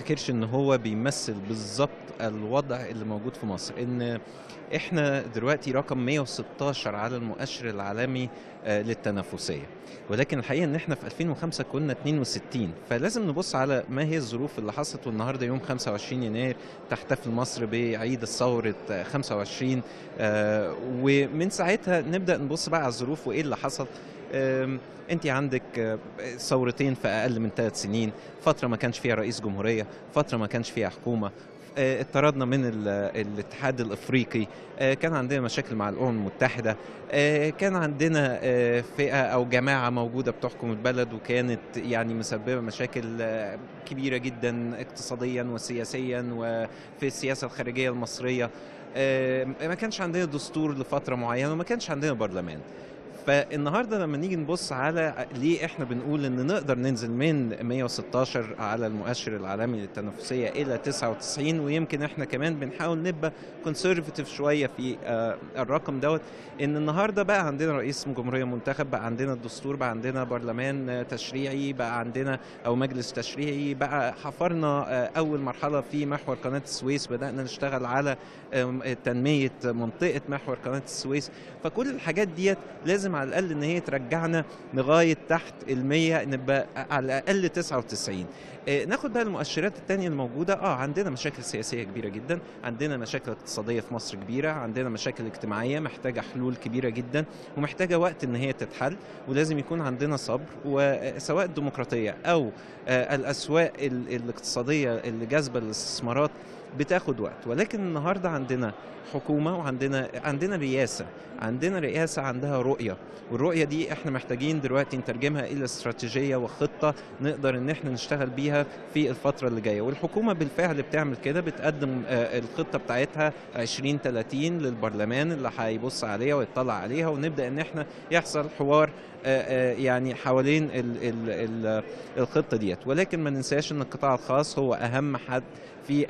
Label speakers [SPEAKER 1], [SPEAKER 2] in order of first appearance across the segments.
[SPEAKER 1] افتكرش ان هو بيمثل بالظبط الوضع اللي موجود في مصر ان احنا دلوقتي رقم 116 على المؤشر العالمي آه، للتنافسيه ولكن الحقيقه ان احنا في 2005 كنا 62 فلازم نبص على ما هي الظروف اللي حصلت والنهارده يوم 25 يناير تحتفل مصر بعيد الثوره آه، 25 آه، ومن ساعتها نبدا نبص بقى على الظروف وايه اللي حصل آم، انت عندك آه، ثورتين في اقل من ثلاث سنين فتره ما كانش فيها رئيس جمهوريه فتره ما كانش فيها حكومه آه، اطردنا من ال- الاتحاد الافريقي آه، كان عندنا مشاكل مع الامم المتحده آه، كان عندنا آه، فئه او جماعه موجوده بتحكم البلد وكانت يعني مسببه مشاكل آه، كبيره جدا اقتصاديا وسياسيا وفي السياسه الخارجيه المصريه آه، ما كانش عندنا دستور لفتره معينه وما كانش عندنا برلمان فالنهارده لما نيجي نبص على ليه احنا بنقول ان نقدر ننزل من 116 على المؤشر العالمي للتنافسيه الى 99 ويمكن احنا كمان بنحاول نبقى كونسرفتيف شويه في آه، الرقم دوت ان النهارده بقى عندنا رئيس جمهوريه منتخب بقى عندنا الدستور بقى عندنا برلمان آه، تشريعي بقى عندنا او مجلس تشريعي بقى حفرنا آه، اول مرحله في محور قناه السويس بدانا نشتغل على آم، تنميه منطقه محور قناه السويس فكل الحاجات ديت لازم على الاقل ان هي ترجعنا لغايه تحت ال 100 نبقى على الاقل 99 آه، ناخد بقى المؤشرات التانية الموجودة اه عندنا مشاكل سياسية كبيرة جدا عندنا مشاكل اقتصادية في مصر كبيرة عندنا مشاكل اجتماعية محتاجة حلول كبيرة جدا ومحتاجة وقت ان هي تتحل ولازم يكون عندنا صبر وسواء الديمقراطية او آه، الاسواق ال- الاقتصادية اللي جاذبة للاستثمارات بتاخد وقت ولكن النهارده عندنا حكومه وعندنا عندنا رئاسه عندنا رئاسه عندها رؤيه والرؤيه دي احنا محتاجين دلوقتي نترجمها الى استراتيجيه وخطه نقدر ان احنا نشتغل بيها في الفتره اللي جايه والحكومه بالفعل بتعمل كده بتقدم آه، الخطه بتاعتها 2030 للبرلمان اللي هيبص عليها ويطلع عليها ونبدا ان احنا يحصل حوار آه، آه، يعني حوالين ال- ال- ال- الخطه ديت ولكن ما ننساش ان القطاع الخاص هو اهم حد في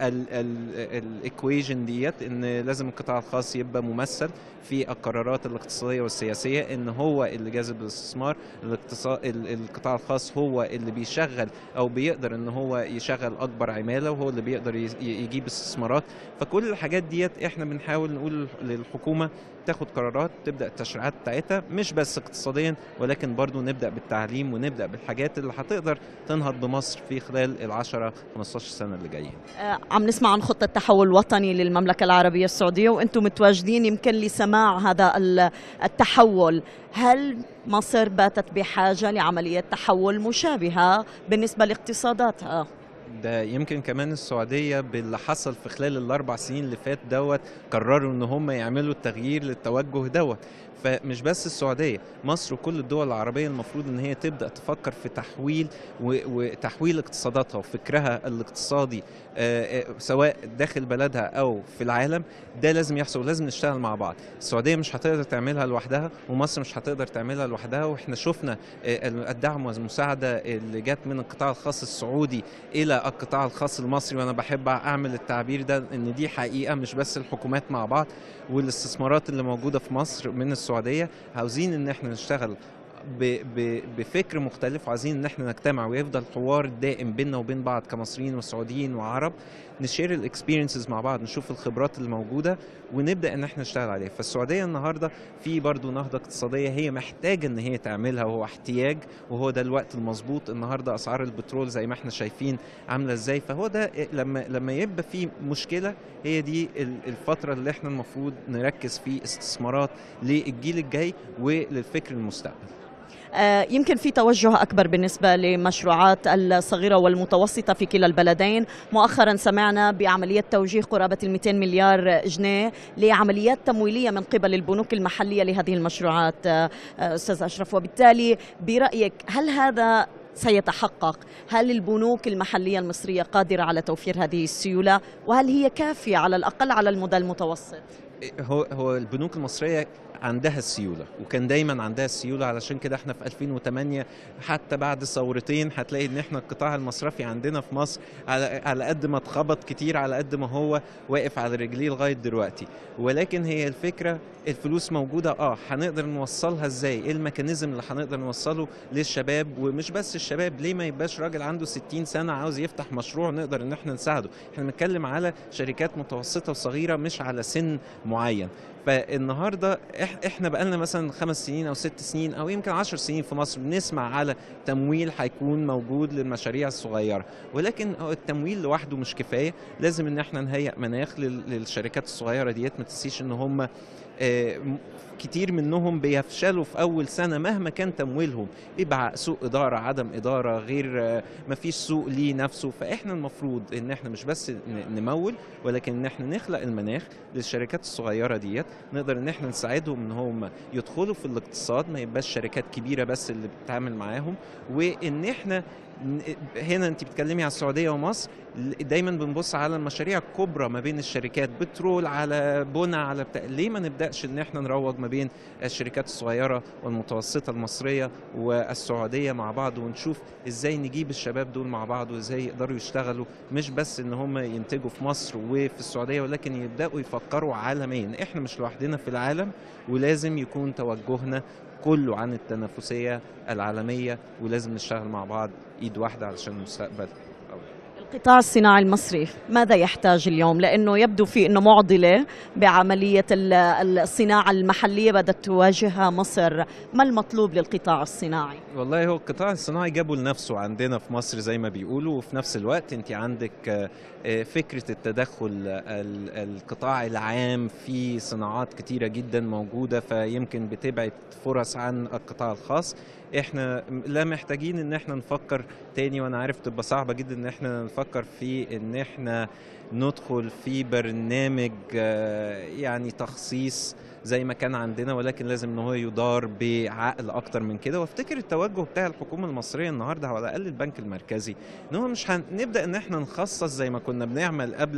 [SPEAKER 1] الايكويجن ديت ان لازم القطاع الخاص يبقى ممثل في القرارات الاقتصاديه والسياسيه ان هو اللي جاذب الاستثمار الاقتصاد ال- القطاع الخاص هو اللي بيشغل او بيقدر ان هو يشغل اكبر عماله وهو اللي بيقدر ي- يجيب استثمارات فكل الحاجات ديت احنا بنحاول نقول للحكومه تاخد قرارات تبدا التشريعات بتاعتها مش بس اقتصاديا ولكن برضو نبدا بالتعليم ونبدا بالحاجات اللي هتقدر تنهض بمصر في خلال ال 10 15 سنه اللي جايين
[SPEAKER 2] آه، عم نسمع عن خطة تحول وطني للمملكة العربية السعودية وأنتم متواجدين يمكن لسماع هذا ال- التحول هل مصر باتت بحاجة لعملية تحول مشابهة بالنسبة لاقتصاداتها؟
[SPEAKER 1] ده يمكن كمان السعودية باللي حصل في خلال الأربع سنين اللي فات دوت قرروا إن هم يعملوا التغيير للتوجه دوت فمش بس السعودية مصر وكل الدول العربية المفروض إن هي تبدأ تفكر في تحويل و- وتحويل اقتصاداتها وفكرها الاقتصادي آه، آه، سواء داخل بلدها أو في العالم ده لازم يحصل ولازم نشتغل مع بعض السعودية مش هتقدر تعملها لوحدها ومصر مش هتقدر تعملها لوحدها واحنا شفنا آه، الدعم والمساعدة اللي جت من القطاع الخاص السعودي الى القطاع الخاص المصري وانا بحب اعمل التعبير ده ان دي حقيقه مش بس الحكومات مع بعض والاستثمارات اللي موجوده في مصر من السعوديه عاوزين ان احنا نشتغل ب- ب- بفكر مختلف وعايزين ان احنا نجتمع ويفضل حوار دائم بيننا وبين بعض كمصريين وسعوديين وعرب نشير الاكسبيرينسز مع بعض نشوف الخبرات اللي موجوده ونبدا ان احنا نشتغل عليها فالسعوديه النهارده في برضو نهضه اقتصاديه هي محتاجه ان هي تعملها وهو احتياج وهو ده الوقت المظبوط النهارده اسعار البترول زي ما احنا شايفين عامله ازاي فهو ده لما لما يبقى في مشكله هي دي ال- الفتره اللي احنا المفروض نركز في استثمارات للجيل الجاي وللفكر المستقبل
[SPEAKER 2] آه، يمكن في توجه أكبر بالنسبة لمشروعات الصغيرة والمتوسطة في كلا البلدين مؤخرا سمعنا بعملية توجيه قرابة ال 200 مليار جنيه لعمليات تمويلية من قبل البنوك المحلية لهذه المشروعات آه، آه، أستاذ أشرف وبالتالي برأيك هل هذا سيتحقق هل البنوك المحلية المصرية قادرة على توفير هذه السيولة وهل هي كافية على الأقل على المدى المتوسط
[SPEAKER 1] هو هو البنوك المصريه عندها السيوله وكان دايما عندها السيوله علشان كده احنا في 2008 حتى بعد ثورتين هتلاقي ان احنا القطاع المصرفي عندنا في مصر على على قد ما اتخبط كتير على قد ما هو واقف على رجليه لغايه دلوقتي ولكن هي الفكره الفلوس موجوده اه هنقدر نوصلها ازاي ايه الميكانيزم اللي هنقدر نوصله للشباب ومش بس الشباب ليه ما يبقاش راجل عنده 60 سنه عاوز يفتح مشروع نقدر ان احنا نساعده احنا بنتكلم على شركات متوسطه وصغيره مش على سن معين فالنهارده إح- احنا بقالنا مثلا خمس سنين او ست سنين او يمكن عشر سنين في مصر بنسمع على تمويل هيكون موجود للمشاريع الصغيره ولكن هو التمويل لوحده مش كفايه لازم ان احنا نهيئ مناخ لل- للشركات الصغيره ديت ما تنسيش ان هم آه، م- كتير منهم بيفشلوا في اول سنه مهما كان تمويلهم يبقى سوء اداره عدم اداره غير آه، مفيش سوق ليه نفسه فاحنا المفروض ان احنا مش بس ن- نمول ولكن ان احنا نخلق المناخ للشركات الصغيره ديت نقدر ان احنا نساعدهم ان هم يدخلوا في الاقتصاد ما يبقاش شركات كبيره بس اللي بتتعامل معاهم وان احنا ن- هنا انت بتتكلمي على السعوديه ومصر دايما بنبص على المشاريع الكبرى ما بين الشركات بترول على بنى على بتاع ليه ما نبداش ان احنا نروج ما بين الشركات الصغيره والمتوسطه المصريه والسعوديه مع بعض ونشوف ازاي نجيب الشباب دول مع بعض وازاي يقدروا يشتغلوا مش بس ان هم ينتجوا في مصر وفي السعوديه ولكن يبداوا يفكروا عالميا احنا مش لوحدنا في العالم ولازم يكون توجهنا كله عن التنافسيه العالميه ولازم نشتغل مع بعض ايد واحده علشان المستقبل
[SPEAKER 2] القطاع الصناعي المصري ماذا يحتاج اليوم لانه يبدو في انه معضله بعمليه ال- الصناعه المحليه بدات تواجهها مصر ما المطلوب للقطاع الصناعي
[SPEAKER 1] والله هو القطاع الصناعي جابه لنفسه عندنا في مصر زي ما بيقولوا وفي نفس الوقت انت عندك آه، آه، فكرة التدخل ال- القطاع العام في صناعات كتيرة جدا موجودة فيمكن بتبعد فرص عن القطاع الخاص احنا لا محتاجين ان احنا نفكر تاني وانا عارف تبقى صعبة جدا ان احنا نفكر في ان احنا ندخل في برنامج آه، يعني تخصيص زي ما كان عندنا ولكن لازم ان هو يدار بعقل اكتر من كده وافتكر التوجه بتاع الحكومه المصريه النهارده او على الاقل البنك المركزي ان هو مش هنبدا ان احنا نخصص زي ما كنا بنعمل قبل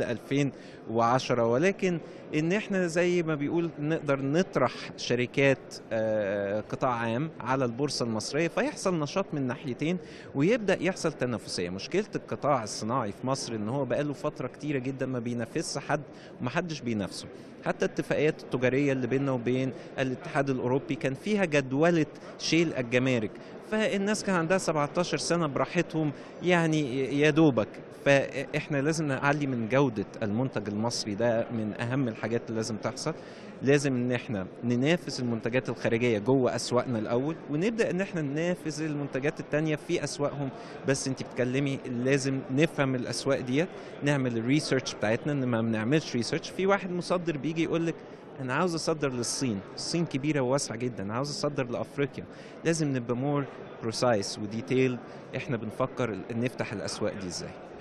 [SPEAKER 1] 2010 ولكن ان احنا زي ما بيقول نقدر نطرح شركات آه، قطاع عام على البورصه المصريه فيحصل نشاط من ناحيتين ويبدا يحصل تنافسيه مشكله القطاع الصناعي في مصر ان هو بقاله فتره كتيره جدا ما بينافسش حد ومحدش بينافسه حتى الاتفاقيات التجاريه اللي بيننا وبين الاتحاد الاوروبي كان فيها جدوله شيل الجمارك فالناس كان عندها 17 سنه براحتهم يعني يا دوبك فاحنا لازم نعلي من جوده المنتج المصري ده من اهم الحاجات اللي لازم تحصل لازم ان احنا ننافس المنتجات الخارجيه جوه اسواقنا الاول ونبدا ان احنا ننافس المنتجات التانية في اسواقهم بس انت بتكلمي لازم نفهم الاسواق ديت نعمل الريسيرش بتاعتنا ان ما بنعملش ريسيرش في واحد مصدر بيجي يقول لك انا عاوز اصدر للصين الصين كبيره وواسعه جدا أنا عاوز اصدر لافريقيا لازم نبقى مور بروسايس وديتيل احنا بنفكر نفتح الاسواق دي ازاي